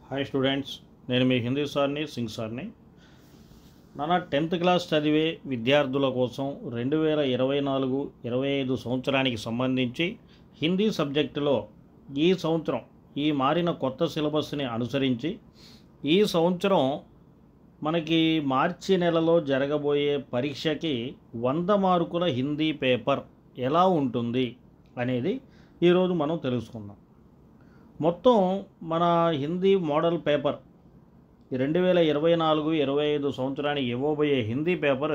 hi students నేను మీ హిందీ సార్ని సింగ్ సార్ని నాన్న టెన్త్ క్లాస్ చదివే విద్యార్థుల కోసం రెండు వేల ఇరవై నాలుగు ఇరవై ఐదు సంవత్సరానికి సంబంధించి హిందీ సబ్జెక్టులో ఈ సంవత్సరం ఈ మారిన కొత్త సిలబస్ని అనుసరించి ఈ సంవత్సరం మనకి మార్చి నెలలో జరగబోయే పరీక్షకి వంద మార్కుల హిందీ పేపర్ ఎలా ఉంటుంది అనేది ఈరోజు మనం తెలుసుకుందాం మొత్తం మన హిందీ మోడల్ పేపర్ ఈ రెండు వేల ఇరవై నాలుగు ఇరవై ఐదు సంవత్సరానికి ఇవ్వబోయే హిందీ పేపర్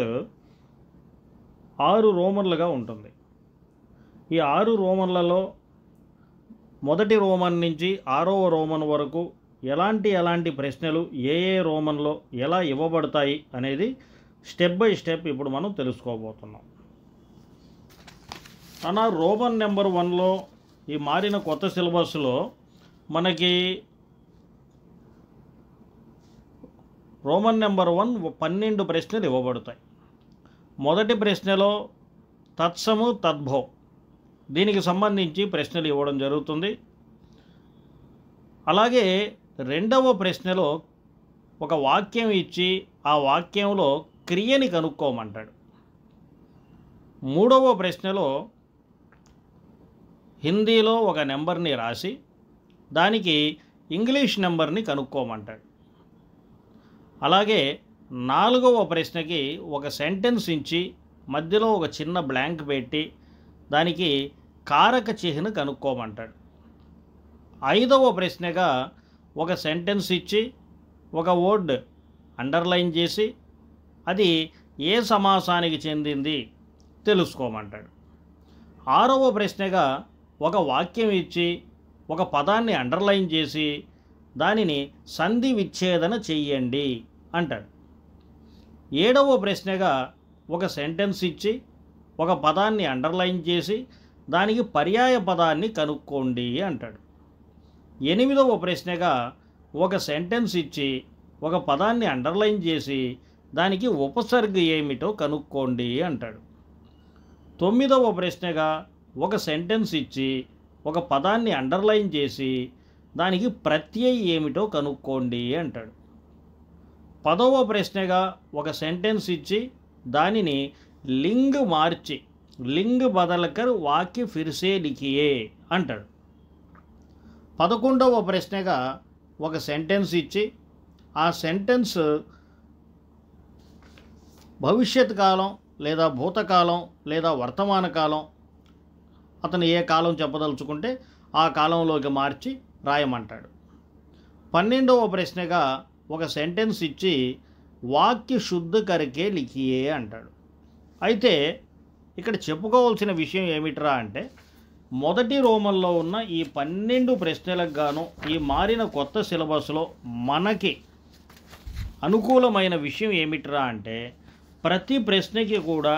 ఆరు రోమన్లుగా ఉంటుంది ఈ ఆరు రోమన్లలో మొదటి రోమన్ నుంచి ఆరవ రోమన్ వరకు ఎలాంటి ఎలాంటి ప్రశ్నలు ఏ ఏ రోమన్లో ఎలా ఇవ్వబడతాయి అనేది స్టెప్ బై స్టెప్ ఇప్పుడు మనం తెలుసుకోబోతున్నాం అన్న రోమన్ నెంబర్ వన్లో ఈ మారిన కొత్త సిలబస్లో మనకి రోమన్ నెంబర్ వన్ పన్నెండు ప్రశ్నలు ఇవ్వబడతాయి మొదటి ప్రశ్నలో తత్సము తద్భవ దీనికి సంబంధించి ప్రశ్నలు ఇవ్వడం జరుగుతుంది అలాగే రెండవ ప్రశ్నలో ఒక వాక్యం ఇచ్చి ఆ వాక్యంలో క్రియని కనుక్కోమంటాడు మూడవ ప్రశ్నలో హిందీలో ఒక నెంబర్ని రాసి దానికి ఇంగ్లీష్ నెంబర్ని కనుక్కోమంటాడు అలాగే నాలుగవ ప్రశ్నకి ఒక సెంటెన్స్ ఇచ్చి మధ్యలో ఒక చిన్న బ్లాంక్ పెట్టి దానికి కారక చిహ్న కనుక్కోమంటాడు ఐదవ ప్రశ్నగా ఒక సెంటెన్స్ ఇచ్చి ఒక వర్డ్ అండర్లైన్ చేసి అది ఏ సమాసానికి చెందింది తెలుసుకోమంటాడు ఆరవ ప్రశ్నగా ఒక వాక్యం ఇచ్చి ఒక పదాన్ని అండర్లైన్ చేసి దానిని సంధి విచ్ఛేదన చెయ్యండి అంటాడు ఏడవ ప్రశ్నగా ఒక సెంటెన్స్ ఇచ్చి ఒక పదాన్ని అండర్లైన్ చేసి దానికి పర్యాయ పదాన్ని కనుక్కోండి అంటాడు ఎనిమిదవ ప్రశ్నగా ఒక సెంటెన్స్ ఇచ్చి ఒక పదాన్ని అండర్లైన్ చేసి దానికి ఉపసర్గ ఏమిటో కనుక్కోండి అంటాడు తొమ్మిదవ ప్రశ్నగా ఒక సెంటెన్స్ ఇచ్చి ఒక పదాన్ని అండర్లైన్ చేసి దానికి ప్రత్యయ ఏమిటో కనుక్కోండి అంటాడు పదవ ప్రశ్నగా ఒక సెంటెన్స్ ఇచ్చి దానిని లింగ్ మార్చి లింగ్ బదలకర్ వాక్య ఫిర్సే లిఖియే అంటాడు పదకొండవ ప్రశ్నగా ఒక సెంటెన్స్ ఇచ్చి ఆ సెంటెన్స్ భవిష్యత్ కాలం లేదా భూతకాలం లేదా వర్తమాన కాలం అతను ఏ కాలం చెప్పదలుచుకుంటే ఆ కాలంలోకి మార్చి రాయమంటాడు పన్నెండవ ప్రశ్నగా ఒక సెంటెన్స్ ఇచ్చి వాక్య శుద్ధ కరికే లిఖియే అంటాడు అయితే ఇక్కడ చెప్పుకోవాల్సిన విషయం ఏమిట్రా అంటే మొదటి రోమన్లో ఉన్న ఈ పన్నెండు ప్రశ్నలకు గాను ఈ మారిన కొత్త సిలబస్లో మనకి అనుకూలమైన విషయం ఏమిట్రా అంటే ప్రతి ప్రశ్నకి కూడా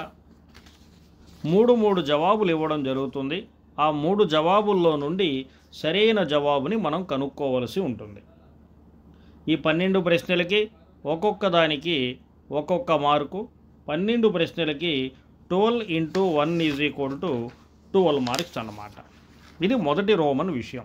మూడు మూడు జవాబులు ఇవ్వడం జరుగుతుంది ఆ మూడు జవాబుల్లో నుండి సరైన జవాబుని మనం కనుక్కోవలసి ఉంటుంది ఈ పన్నెండు ప్రశ్నలకి ఒక్కొక్క దానికి ఒక్కొక్క మార్కు పన్నెండు ప్రశ్నలకి twelve into one is equal to twelve marks అన్నమాట ఇది మొదటి రోమన్ విషయం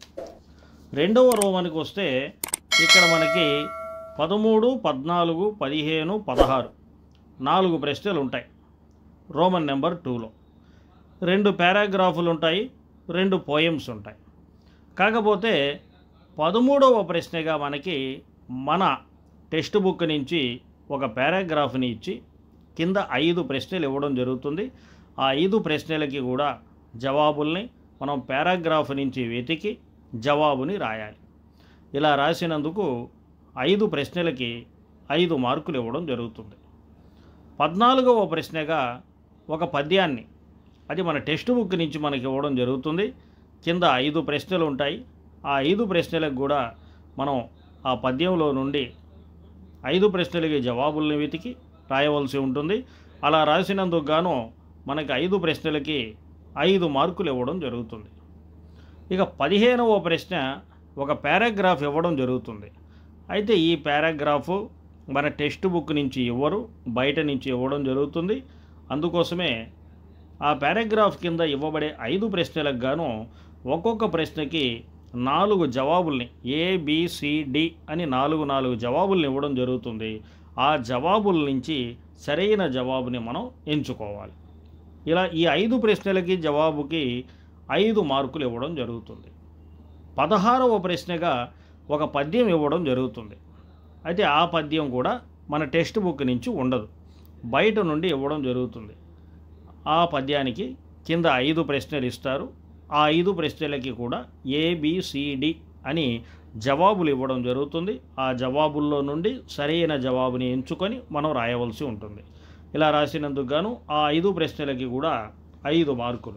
రెండవ రోమన్కి వస్తే ఇక్కడ మనకి పదమూడు పద్నాలుగు పదిహేను పదహారు నాలుగు ప్రశ్నలు ఉంటాయి రోమన్ నెంబర్ టూలో రెండు పారాగ్రాఫులు ఉంటాయి రెండు పోయమ్స్ ఉంటాయి కాకపోతే పదమూడవ ప్రశ్నగా మనకి మన టెక్స్ట్ బుక్ నుంచి ఒక పారాగ్రాఫ్ని ఇచ్చి కింద ఐదు ప్రశ్నలు ఇవ్వడం జరుగుతుంది ఆ ఐదు ప్రశ్నలకి కూడా జవాబుల్ని మనం పారాగ్రాఫ్ నుంచి వెతికి జవాబుని రాయాలి ఇలా రాసినందుకు ఐదు ప్రశ్నలకి ఐదు మార్కులు ఇవ్వడం జరుగుతుంది పద్నాలుగవ ప్రశ్నగా ఒక పద్యాన్ని అది మన టెక్స్ట్ బుక్ నుంచి మనకి ఇవ్వడం జరుగుతుంది కింద ఐదు ప్రశ్నలు ఉంటాయి ఆ ఐదు ప్రశ్నలకు కూడా మనం ఆ పద్యంలో నుండి ఐదు ప్రశ్నలకి జవాబుల్ని వెతికి రాయవలసి ఉంటుంది అలా రాసినందుకు గాను మనకి ఐదు ప్రశ్నలకి ఐదు మార్కులు ఇవ్వడం జరుగుతుంది ఇక పదిహేనవ ప్రశ్న ఒక పారాగ్రాఫ్ ఇవ్వడం జరుగుతుంది అయితే ఈ పారాగ్రాఫ్ మన టెక్స్ట్ బుక్ నుంచి ఇవ్వరు బయట నుంచి ఇవ్వడం జరుగుతుంది అందుకోసమే ఆ పారాగ్రాఫ్ కింద ఇవ్వబడే ఐదు ప్రశ్నలకు గాను ఒక్కొక్క ప్రశ్నకి నాలుగు జవాబుల్ని ఏబిసిడి అని నాలుగు నాలుగు జవాబుల్ని ఇవ్వడం జరుగుతుంది ఆ జవాబుల నుంచి సరైన జవాబుని మనం ఎంచుకోవాలి ఇలా ఈ ఐదు ప్రశ్నలకి జవాబుకి ఐదు మార్కులు ఇవ్వడం జరుగుతుంది పదహారవ ప్రశ్నగా ఒక పద్యం ఇవ్వడం జరుగుతుంది అయితే ఆ పద్యం కూడా మన టెక్స్ట్ బుక్ నుంచి ఉండదు బయట నుండి ఇవ్వడం జరుగుతుంది ఆ పద్యానికి కింద ఐదు ప్రశ్నలు ఇస్తారు ఆ ఐదు ప్రశ్నలకి కూడా ఏబిసిడి అని జవాబులు ఇవ్వడం జరుగుతుంది ఆ జవాబుల్లో నుండి సరైన జవాబుని ఎంచుకొని మనం రాయవలసి ఉంటుంది ఇలా రాసినందుకు గాను ఆ ఐదు ప్రశ్నలకి కూడా ఐదు మార్కులు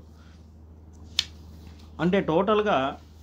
అంటే టోటల్గా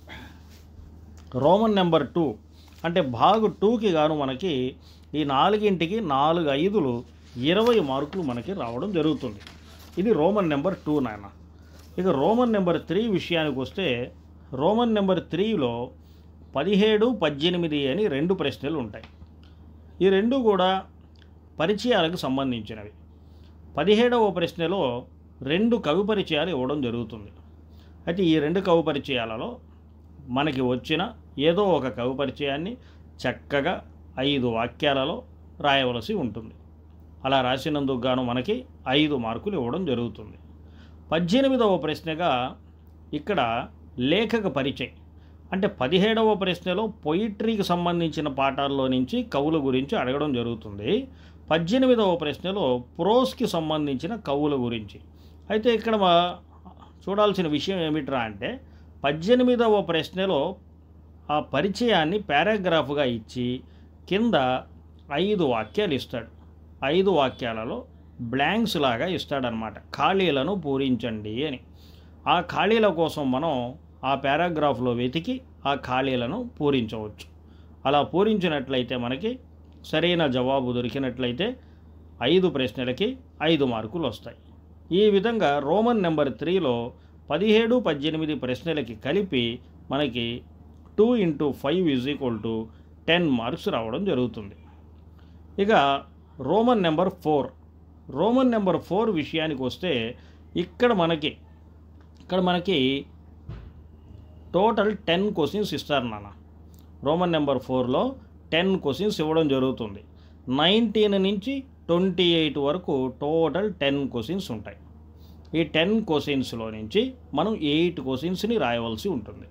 రోమన్ నెంబర్ టూ అంటే భాగు టూకి గాను మనకి ఈ నాలుగింటికి నాలుగు ఐదులు ఇరవై మార్కులు మనకి రావడం జరుగుతుంది ఇది రోమన్ నెంబర్ టూ నాయన ఇక రోమన్ నెంబర్ త్రీ విషయానికి వస్తే రోమన్ నెంబర్ త్రీలో పదిహేడు పద్దెనిమిది అని రెండు ప్రశ్నలు ఉంటాయి ఈ రెండు కూడా పరిచయాలకు సంబంధించినవి పదిహేడవ ప్రశ్నలో రెండు కవి పరిచయాలు ఇవ్వడం జరుగుతుంది అయితే ఈ రెండు కవి పరిచయాలలో మనకి వచ్చిన ఏదో ఒక కవి పరిచయాన్ని చక్కగా ఐదు వాక్యాలలో రాయవలసి ఉంటుంది అలా రాసినందుకు గాను మనకి ఐదు మార్కులు ఇవ్వడం జరుగుతుంది పద్దెనిమిదవ ప్రశ్నగా ఇక్కడ లేఖక పరిచయం అంటే పదిహేడవ ప్రశ్నలో పొయిట్రీకి సంబంధించిన పాఠాల్లో నుంచి కవుల గురించి అడగడం జరుగుతుంది పద్దెనిమిదవ ప్రశ్నలో ప్రోస్కి సంబంధించిన కవుల గురించి అయితే ఇక్కడ మా- చూడాల్సిన విషయం ఏమిట్రా అంటే పద్దెనిమిదవ ప్రశ్నలో ఆ పరిచయాన్ని పారాగ్రాఫ్గా ఇచ్చి కింద ఐదు వాక్యాలు ఇస్తాడు ఐదు వాక్యాలలో బ్లాంక్స్ లాగా ఇస్తాడనమాట ఖాళీలను పూరించండి అని ఆ ఖాళీల కోసం మనం ఆ పారాగ్రాఫ్లో వెతికి ఆ ఖాళీలను పూరించవచ్చు అలా పూరించినట్లయితే మనకి సరైన జవాబు దొరికినట్లయితే ఐదు ప్రశ్నలకి ఐదు మార్కులు వస్తాయి ఈ విధంగా రోమన్ నెంబర్ త్రీలో పదిహేడు పద్దెనిమిది ప్రశ్నలకి కలిపి మనకి two into five is equal to ten marks రావడం జరుగుతుంది ఇక Roman number four Roman number four విషయానికి వస్తే ఇక్కడ మనకి ఇక్కడ మనకి టోటల్ టెన్ క్వశ్చన్స్ ఇస్తారు నాన్న రోమన్ నెంబర్ ఫోర్లో టెన్ క్వశ్చన్స్ ఇవ్వడం జరుగుతుంది నైన్టీన్ నుంచి ట్వంటీ ఎయిట్ వరకు టోటల్ టెన్ క్వశ్చన్స్ ఉంటాయి ఈ టెన్ క్వశ్చన్స్లో నుంచి మనం ఎయిట్ క్వశ్చన్స్ని రాయవలసి ఉంటుంది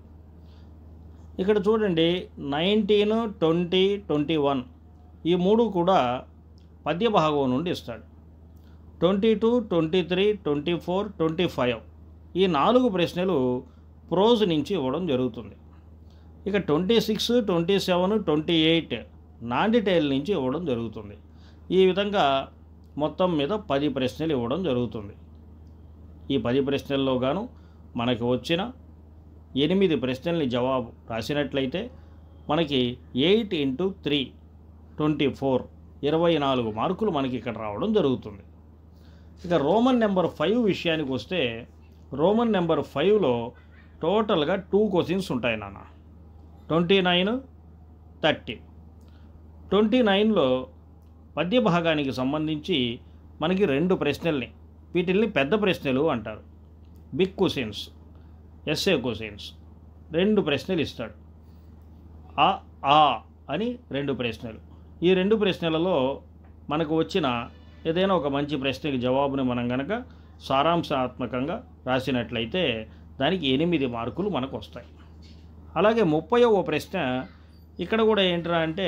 ఇక్కడ చూడండి నైన్టీన్ ట్వంటీ ట్వంటీ వన్ ఈ మూడు కూడా పద్య భాగం నుండి ఇస్తాడు twenty two twenty three twenty four twenty five ఈ నాలుగు ప్రశ్నలు ప్రోజ్ నుంచి ఇవ్వడం జరుగుతుంది ఇక twenty six twenty seven twenty eight non detail నుంచి ఇవ్వడం జరుగుతుంది ఈ విధంగా మొత్తం మీద పది ప్రశ్నలు ఇవ్వడం జరుగుతుంది ఈ పది ప్రశ్నల్లో గాను మనకి వచ్చిన ఎనిమిది ప్రశ్నల్ని జవాబు రాసినట్లయితే మనకి eight into three twenty four ఇరవై నాలుగు మార్కులు మనకి ఇక్కడ రావడం జరుగుతుంది ఇక రోమన్ నెంబర్ ఫైవ్ విషయానికి వస్తే రోమన్ నెంబర్ ఫైవ్లో టోటల్గా టూ క్వశ్చన్స్ ఉంటాయి నాన్న ట్వంటీ నైన్ థర్టీ ట్వంటీ నైన్లో పద్య భాగానికి సంబంధించి మనకి రెండు ప్రశ్నల్ని వీటిల్ని పెద్ద ప్రశ్నలు అంటారు బిగ్ క్వశ్చన్స్ ఎస్ఏ క్వశ్చన్స్ రెండు ప్రశ్నలు ఇస్తాడు ఆ ఆ అని రెండు ప్రశ్నలు ఈ రెండు ప్రశ్నలలో మనకు వచ్చిన ఏదైనా ఒక మంచి ప్రశ్నకి జవాబుని మనం గనక సారాంశాత్మకంగా రాసినట్లయితే దానికి ఎనిమిది మార్కులు మనకు వస్తాయి అలాగే ముప్పైవ ప్రశ్న ఇక్కడ కూడా ఏంట్రా అంటే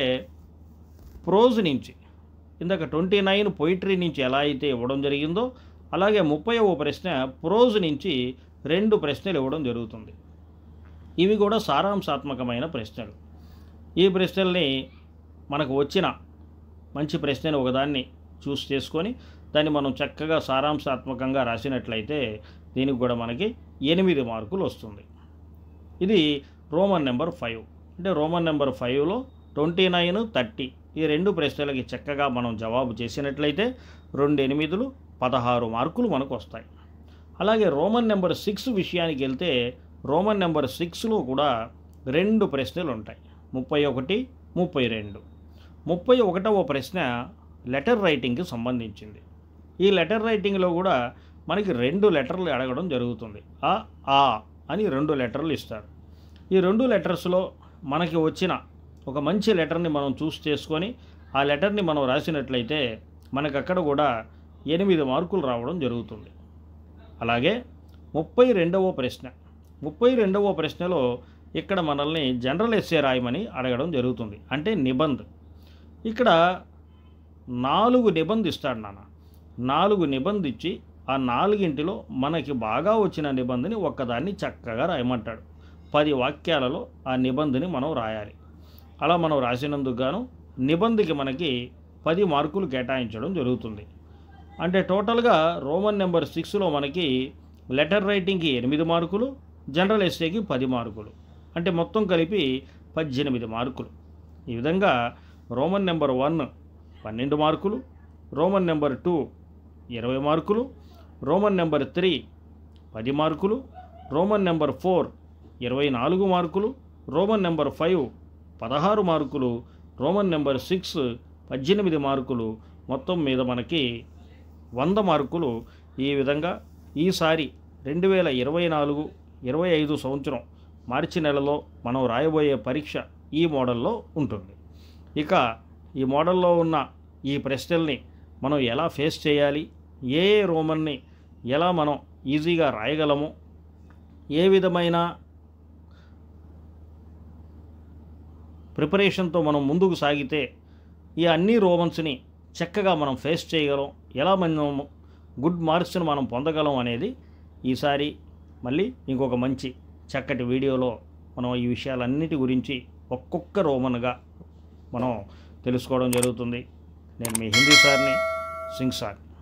ప్రోజ్ నుంచి ఇందాక ట్వంటీ నైన్ పొయిటరీ నుంచి ఎలా అయితే ఇవ్వడం జరిగిందో అలాగే ముప్పైవ ప్రశ్న ప్రోజ్ నుంచి రెండు ప్రశ్నలు ఇవ్వడం జరుగుతుంది ఇవి కూడా సారాంశాత్మకమైన ప్రశ్నలు ఈ ప్రశ్నల్ని మనకు వచ్చిన మంచి ప్రశ్నని ఒకదాన్ని చూస్ చేసుకొని దాన్ని మనం చక్కగా సారాంశాత్మకంగా రాసినట్లయితే దీనికి కూడా మనకి ఎనిమిది మార్కులు వస్తుంది ఇది రోమన్ నెంబర్ ఫైవ్ అంటే రోమన్ నెంబర్ ఫైవ్లో ట్వంటీ నైన్ థర్టీ ఈ రెండు ప్రశ్నలకి చక్కగా మనం జవాబు చేసినట్లయితే రెండు ఎనిమిదిలు పదహారు మార్కులు మనకు వస్తాయి అలాగే రోమన్ నెంబర్ సిక్స్ విషయానికి వెళ్తే రోమన్ నెంబర్ సిక్స్లో కూడా రెండు ప్రశ్నలు ఉంటాయి ముప్పై ఒకటి ముప్పై రెండు ముప్పై ఒకటవ ప్రశ్న లెటర్ రైటింగ్కి సంబంధించింది ఈ లెటర్ రైటింగ్లో కూడా మనకి రెండు లెటర్లు అడగడం జరుగుతుంది ఆ ఆ అని రెండు లెటర్లు ఇస్తారు ఈ రెండు లెటర్స్లో మనకి వచ్చిన ఒక మంచి లెటర్ని మనం చూస్ చేసుకొని ఆ లెటర్ని మనం రాసినట్లయితే మనకు అక్కడ కూడా ఎనిమిది మార్కులు రావడం జరుగుతుంది అలాగే ముప్పై రెండవ ప్రశ్న ముప్పై రెండవ ప్రశ్నలో ఇక్కడ మనల్ని జనరల్ ఎస్ఏ రాయమని అడగడం జరుగుతుంది అంటే నిబంధ్ ఇక్కడ నాలుగు నిబంధ ఇస్తాడు నాన్న నాలుగు నిబంధ ఇచ్చి ఆ నాలుగింటిలో మనకి బాగా వచ్చిన నిబంధని ఒక్కదాన్ని చక్కగా రాయమంటాడు పది వాక్యాలలో ఆ నిబంధని మనం రాయాలి అలా మనం రాసినందుకు గాను నిబంధకి మనకి పది మార్కులు కేటాయించడం జరుగుతుంది అంటే టోటల్గా రోమన్ నెంబర్ సిక్స్లో మనకి లెటర్ రైటింగ్కి ఎనిమిది మార్కులు జనరల్ ఎస్ఏకి పది మార్కులు అంటే మొత్తం కలిపి పద్దెనిమిది మార్కులు ఈ విధంగా రోమన్ నెంబర్ వన్ పన్నెండు మార్కులు రోమన్ నెంబర్ టూ ఇరవై మార్కులు రోమన్ నెంబర్ త్రీ పది మార్కులు రోమన్ నెంబర్ ఫోర్ ఇరవై నాలుగు మార్కులు రోమన్ నెంబర్ ఫైవ్ పదహారు మార్కులు రోమన్ నెంబర్ సిక్స్ పద్దెనిమిది మార్కులు మొత్తం మీద మనకి వంద మార్కులు ఈ విధంగా ఈసారి రెండు వేల ఇరవై నాలుగు ఇరవై ఐదు సంవత్సరం మార్చి నెలలో మనం రాయబోయే పరీక్ష ఈ మోడల్లో ఉంటుంది ఇక ఈ మోడల్లో ఉన్న ఈ ప్రశ్నల్ని మనం ఎలా ఫేస్ చేయాలి ఏ ఏ రోమన్ని ఎలా మనం ఈజీగా రాయగలము ఏ విధమైన ప్రిపరేషన్తో మనం ముందుకు సాగితే ఈ అన్ని రోమన్స్ని చక్కగా మనం ఫేస్ చేయగలం ఎలా మనం గుడ్ మార్క్స్ని మనం పొందగలం అనేది ఈసారి మళ్ళీ ఇంకొక మంచి చక్కటి వీడియోలో మనం ఈ విషయాలన్నిటి గురించి ఒక్కొక్క రోమన్గా మనం తెలుసుకోవడం జరుగుతుంది నేను మీ హిందీ సార్ని సింగ్ సార్